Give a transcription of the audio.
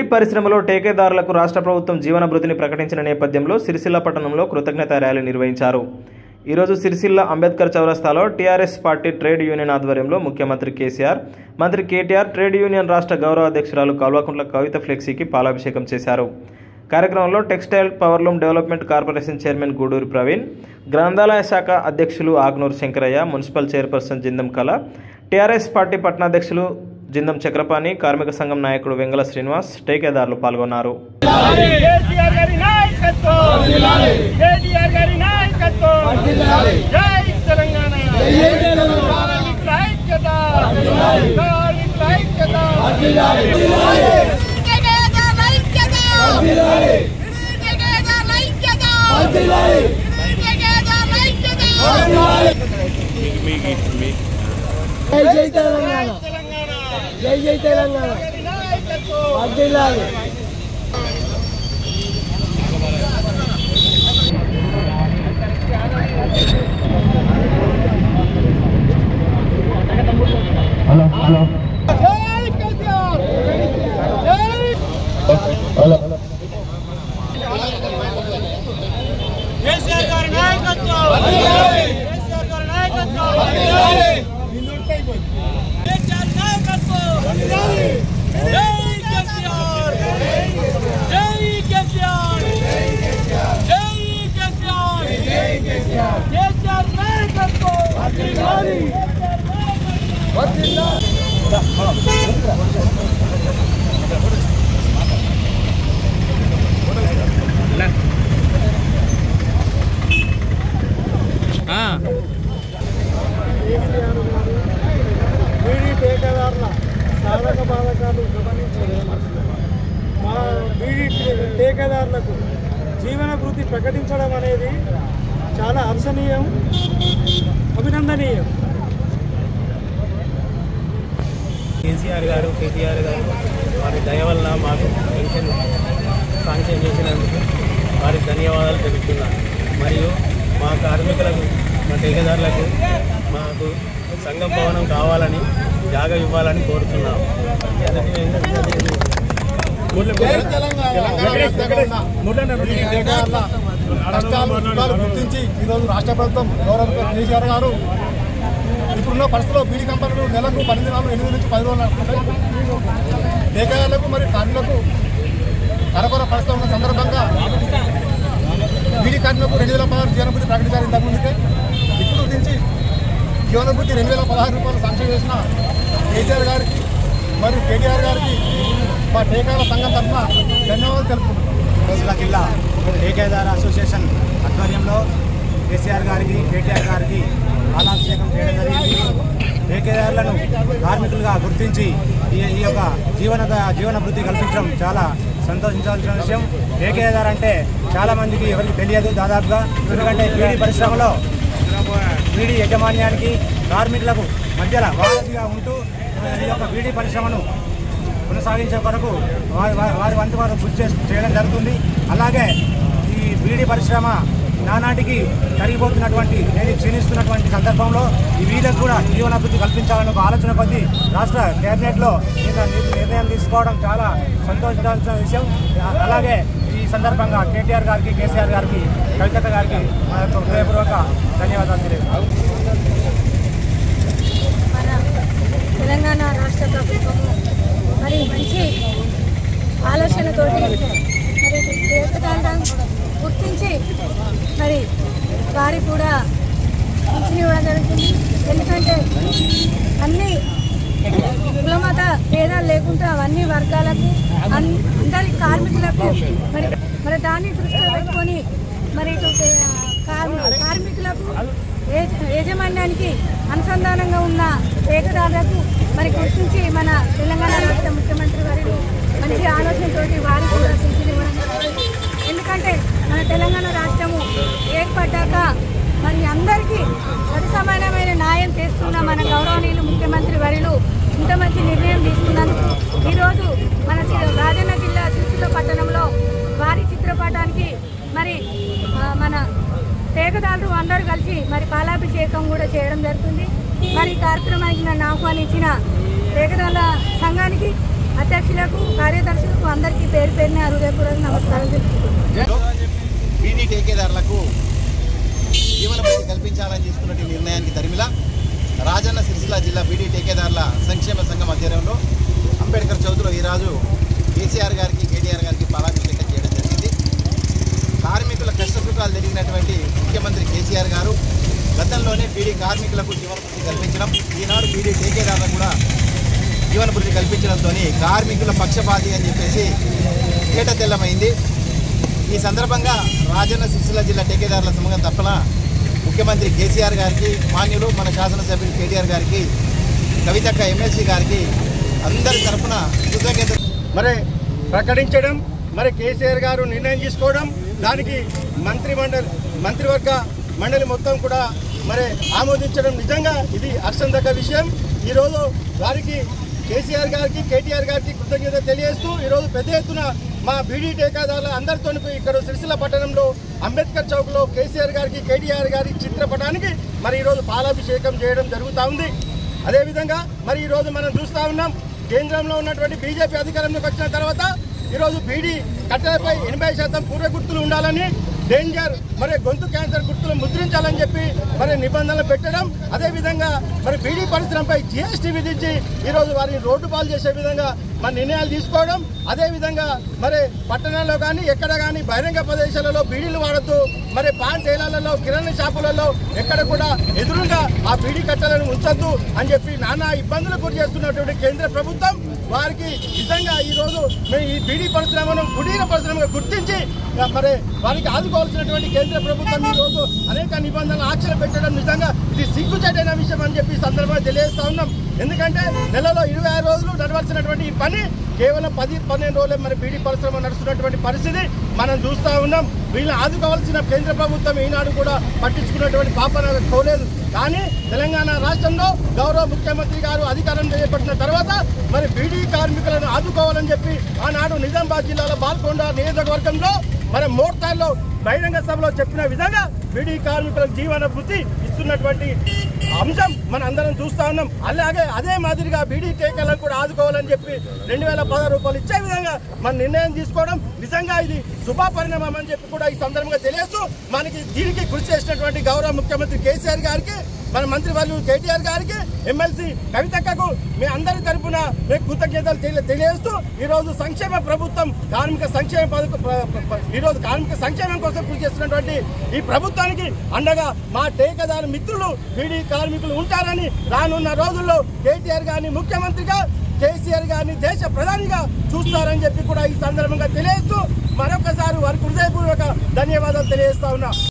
Tea పరిశ్రమలో టేకేదారులకు రాష్ట్ర ప్రభుత్వం జీవన భృతిని ప్రకటించిన నేపథ్యంలో సిరిసిల్ల పట్టణంలో కృతజ్ఞత ర్యాలీ నిర్వహించారు ఈరోజు సిరిసిల్ల అంబేద్కర్ చౌరస్తాలో టీఆర్ఎస్ పార్టీ ట్రేడ్ యూనియన్ ఆధ్వర్యంలో ముఖ్యమంత్రి కేసీఆర్ మంత్రి కేటీఆర్ ట్రేడ్ యూనియన్ రాష్ట్ర గౌరవ అధ్యక్షురాలు కల్వకుంట్ల కవిత ఫ్లెక్సీకి పాలాభిషేకం చేశారు కార్యక్రమంలో textile powerloom development corporation chairman Guduru Praveen గ్రంథాలయ శాఖ అధ్యక్షులు Agnuru Shankaraiah municipal chairperson Jindam Kala TRS party పట్టణాధ్యక్షులు జిందం చక్రపాణి కార్మిక సంఘం నాయకుడు వెంగళ శ్రీనివాస్ టేకేదారులు పాల్గొన్నారు కేసీఆర్ గారి నాయకత్వం కేటీఆర్ గారి నాయకత్వం జై తెలంగాణ కార్మికుల ఐక్యత కార్మికుల ఐక్యత జై జై తెలంగాణ తెలంగాణ జై జై తెలంగాణ గారి నాయకత్వం వర్ధిల్లాలి జై కేసీఆర్ జై కేసీఆర్ గారి నాయకత్వం కేసీఆర్ గారి నాయకత్వం కేసీఆర్ నాయకత్వం జై కేసీఆర్ జై కేసీఆర్ జై కేసీఆర్ కేసీఆర్ నాయకత్వం బీడీ టేకదారుల సాధక బాధకాలు గమనించి మా బీడీ టేకదారులకు జీవన వృత్తి ప్రకటించడం అనేది చాలా హర్షణీయం అభినందనీయం కేసీఆర్ గారు కేటీఆర్ గారు వారి దయ వల్ల మాకు పెన్షన్ శాంక్షన్ చేసినందుకు వారికి ధన్యవాదాలు తెలుపుతున్నాను మరియు మా కార్మికులకు మా ఠేకేదారులకు మాకు సంఘం భవనం కావాలని జాగా ఇవ్వాలని కోరుతున్నాము కష్టాలు సుఖాలు గుర్తించి ఈరోజు రాష్ట్ర ప్రభుత్వం గౌరవ కేసీఆర్ గారు ఇప్పుడున్న పరిస్థితుల్లో బీడీ కంపెనీలు నెలకు పన్నెండు నెలలు ఎనిమిది నుంచి పది రోజులు నడుస్తున్నాయి టేకాలకు మరియు కార్మికులకు కరకొర పరిస్థితులు ఉన్న సందర్భంగా బీడీ కార్మికులకు రెండు వేల పదహారు జీవనభృతి ప్రకటించారు ఇంతకుముందుకే ఇప్పుడు నుంచి జీవనభృతి రెండు వేల పదహారు రూపాయలు శాంక్షన్ చేసిన కేసీఆర్ గారికి మరియు కేటీఆర్ గారికి మా టేకాల సంఘం తరఫున ధన్యవాదాలు తెలుపుకుంటున్నాం రోజుల జిల్లా ఏకేదార అసోసియేషన్ ఆధ్వర్యంలో కేసీఆర్ గారికి కేటీఆర్ గారికి పాలాభిషేకం చేయడం జరిగింది ఏకేదారులను కార్మికులుగా గుర్తించి ఈ ఈ యొక్క జీవన జీవన వృద్ధి కల్పించడం చాలా సంతోషించాల్సిన విషయం ఏకేదార్ అంటే చాలా మందికి ఎవరికి తెలియదు దాదాపుగా ఎందుకంటే బీడీ పరిశ్రమలో బీడీ యజమాన్యానికి కార్మికులకు మధ్యలో వారధిగా ఉంటూ ఈ యొక్క బీడీ పరిశ్రమను కొనసాగించే కొరకు వారి వారి- వారి వంతు వారు కృషి చేస్- చేయడం జరుగుతుంది అలాగే ఈ బీడీ పరిశ్రమ నానాటికి కరిగిపోతున్నటువంటి ఏది క్షీణిస్తున్నటువంటి సందర్భంలో ఈ వీళ్ళకు కూడా జీవనాభివృద్ధి కల్పించాలనే ఒక ఆలోచన కొద్దీ రాష్ట్ర కేబినెట్లో ఈ నిర్ణయం తీసుకోవడం చాలా సంతోషించాల్సిన విషయం అ- అలాగే ఈ సందర్భంగా కేటీఆర్ గారికి కేసీఆర్ గారికి కవిత గారికి మా యొక్క హృదయపూర్వక ధన్యవాదాలు తెలియజేస్తాను మన తెలంగాణ రాష్ట్ర ప్రభుత్వము మరి మంచి ఆలోచనతోటి మరి దేవతాండం గుర్తించి మరి వారి కూడా పింఛన్ ఇవ్వడం జరుగుతుంది ఎందుకంటే అన్ని కులమత భేదాలు లేకుండా అన్ని వర్గాలకు అన్- అందరి కార్మికులకు మరి మరి దాన్ని దృష్టిలో పెట్టుకొని మరి ఇటు తే- కార్మి- కార్మికులకు యజ- యాజమాన్యానికి అనుసంధానంగా ఉన్న ఏకదారులకు మరి గుర్తించి మన తెలంగాణ రాష్ట్ర ముఖ్యమంత్రి వారు మంచి ఆలోచనతోటి వారికి కూడా పింఛన్ ఇవ్వడం జరుగుతుంది. ఎందుకంటే మన తెలంగాణ రాష్ట్రము ఏర్పడ్డాక మరి అందరికీ సరి సమానమైన న్యాయం చేస్తున్న మన గౌరవనీయులు ముఖ్యమంత్రి వర్యులు ఇంత మంచి నిర్ణయం తీసుకున్నందుకు ఈరోజు మన సి- రాజన్న జిల్లా సిరిసిల్ల పట్టణంలో వారి చిత్రపటానికి మరి ఆ, మన పేగదారులు అందరూ కలిసి మరి పాలాభిషేకం కూడా చేయడం జరుగుతుంది మరి ఈ కార్యక్రమానికి నన్ను ఆహ్వానించిన పేగదారుల సంఘానికి అధ్యక్షులకు కార్యదర్శులకు అందరికీ పేరు పేరున హృదయపూర్వక నమస్కారం తెలుపుతున్నాను బీడీ టేకేదారులకు జీవనోపాధి కల్పించాలని తీసుకున్న నిర్ణయానికి తరిమిల రాజన్న సిరిసిల్ల జిల్లా బీడీ టేకేదారుల సంక్షేమ సంఘం ఆధ్వర్యంలో అంబేద్కర్ చౌదరిలో ఈరోజు కేసీఆర్ గారికి కేటీఆర్ గారికి పాలాభిషేకం చేయడం జరిగింది కార్మికుల కష్టసుఖాలు తెలిగినటువంటి ముఖ్యమంత్రి కేసీఆర్ గారు గతంలోనే బీడీ కార్మికులకు జీవనభృతి కల్పించడం ఈనాడు బీడీ టేకేదారులకు కూడా జీవనభృతి కల్పించడంతో కార్మికుల పక్షపాతి అని చెప్పేసి తేట తెల్లమైంది ఈ సందర్భంగా రాజన్న సిరిసిల్ల జిల్లా టేకేదారుల సంఘం తప్పన ముఖ్యమంత్రి కేసీఆర్ గారికి మాన్యులు మన శాసనసభ్యులు కేటీఆర్ గారికి కవితక్క ఎమ్మెల్సీ గారికి అందరి తరఫున కృతజ్ఞత మరి ప్రకటించడం మరి కేసీఆర్ గారు నిర్ణయం తీసుకోవడం దానికి మంత్రి మండలి మంత్రివర్గ మండలి మొత్తం కూడా మరి ఆమోదించడం నిజంగా ఇది హర్షందగ్గ విషయం ఈరోజు వారికి కేసీఆర్ గారికి కేటీఆర్ గారికి కృతజ్ఞత తెలియజేస్తూ ఈరోజు పెద్ద ఎత్తున మా బీడీ టేకాదారుల అందరితో ఇక్కడ సిరిసిల్ల పట్టణంలో అంబేద్కర్ చౌక్లో కేసీఆర్ గారికి కేటీఆర్ గారి చిత్రపటానికి మరి ఈరోజు పాలాభిషేకం చేయడం జరుగుతూ ఉంది అదేవిధంగా మరి ఈరోజు మనం చూస్తూ ఉన్నాం కేంద్రంలో ఉన్నటువంటి బీజేపీ అధికారంలోకి వచ్చిన తర్వాత ఈరోజు బీడీ కట్టెలపై ఎనభై శాతం పూర్వ గుర్తులు ఉండాలని డేంజర్ మరి గొంతు క్యాన్సర్ గుర్తులు ముద్రించాలని చెప్పి మరి నిబంధనలు పెట్టడం అదేవిధంగా మరి బీడీ పరిశ్రమపై జిఎస్టీ విధించి ఈరోజు వారిని రోడ్డు పాలు చేసే విధంగా మరి నిర్ణయాలు తీసుకోవడం అదేవిధంగా మరి పట్టణాల్లో కానీ ఎక్కడ కానీ బహిరంగ ప్రదేశాలలో బీడీలు వాడద్దు మరి పాన్ టైలర్లలో కిరాణా షాపులలో ఎక్కడ కూడా ఎదురుగా ఆ బీడీ కట్టలను ఉంచొద్దు అని చెప్పి నానా ఇబ్బందులకు గురి చేస్తున్నటువంటి కేంద్ర ప్రభుత్వం వారికి నిజంగా ఈ రోజు మేము ఈ బీడీ పరిశ్రమను కుటీర పరిశ్రమగా గుర్తించి ఆ, మరి వారికి ఆదుకోవాల్సినటువంటి కేంద్ర ప్రభుత్వం ఈ రోజు అనేక నిబంధనలు ఆక్షలు పెట్టడం నిజంగా ఇది సిగ్గుచేటైన విషయం అని చెప్పి ఈ సందర్భంగా తెలియజేస్తా ఉన్నాం ఎందుకంటే నెలలో ఇరవై ఆరు రోజులు నడవాల్సినటువంటి ఈ పని కేవలం పది పన్నెండు రోజులే మరి బీడీ పరిశ్రమ నడుస్తున్నటువంటి పరిస్థితి మనం చూస్తా ఉన్నాం వీళ్ళని ఆదుకోవాల్సిన కేంద్ర ప్రభుత్వం ఈనాడు కూడా పట్టించుకున్నటువంటి పాపన కోలేదు కానీ తెలంగాణ రాష్ట్రంలో గౌరవ ముఖ్యమంత్రి గారు అధికారం చేపట్టిన తర్వాత మరి బీడీ కార్మికులను ఆదుకోవాలని చెప్పి ఆనాడు నిజామాబాద్ జిల్లాలో బాల్కొండ నియోజకవర్గంలో మరి మోర్తాల్లో బహిరంగ సభలో చెప్పిన విధంగా బీడీ కార్మికులకు జీవన వృత్తి ఇస్తున్నటువంటి అంశం మన అందరం చూస్తా ఉన్నాం అలాగే అదే మాదిరిగా బీడీ టేకలను కూడా ఆదుకోవాలని చెప్పి రెండు వేల పదహారు రూపాయలు ఇచ్చే విధంగా మన నిర్ణయం తీసుకోవడం నిజంగా ఇది శుభ పరిణామం అని చెప్పి కూడా ఈ సందర్భంగా తెలియజేస్తూ మనకి దీనికి కృషి చేసినటువంటి గౌరవ ముఖ్యమంత్రి కేసీఆర్ గారికి మన మంత్రి వాళ్ళు కేటీఆర్ గారికి ఎమ్మెల్సీ కవితక్కకు మీ అందరి తరపున మేము కృతజ్ఞతలు తెలియ- తెలియజేస్తూ ఈ రోజు సంక్షేమ ప్రభుత్వం కార్మిక సంక్షేమ పథకం ప్ర- ప్ర- ప్ర- ఈ రోజు కార్మిక సంక్షేమం కోసం కృషి చేస్తున్నటువంటి ఈ ప్రభుత్వానికి అండగా మా టేకదారు మిత్రులు బీడీ కార్మికులు ఉంటారని రానున్న రోజుల్లో కేటీఆర్ గారిని ముఖ్యమంత్రిగా కేసీఆర్ గారిని దేశ ప్రధానిగా చూస్తారని చెప్పి కూడా ఈ సందర్భంగా తెలియజేస్తూ మరొకసారి వారికి హృదయపూర్వక ధన్యవాదాలు తెలియజేస్తా ఉన్నా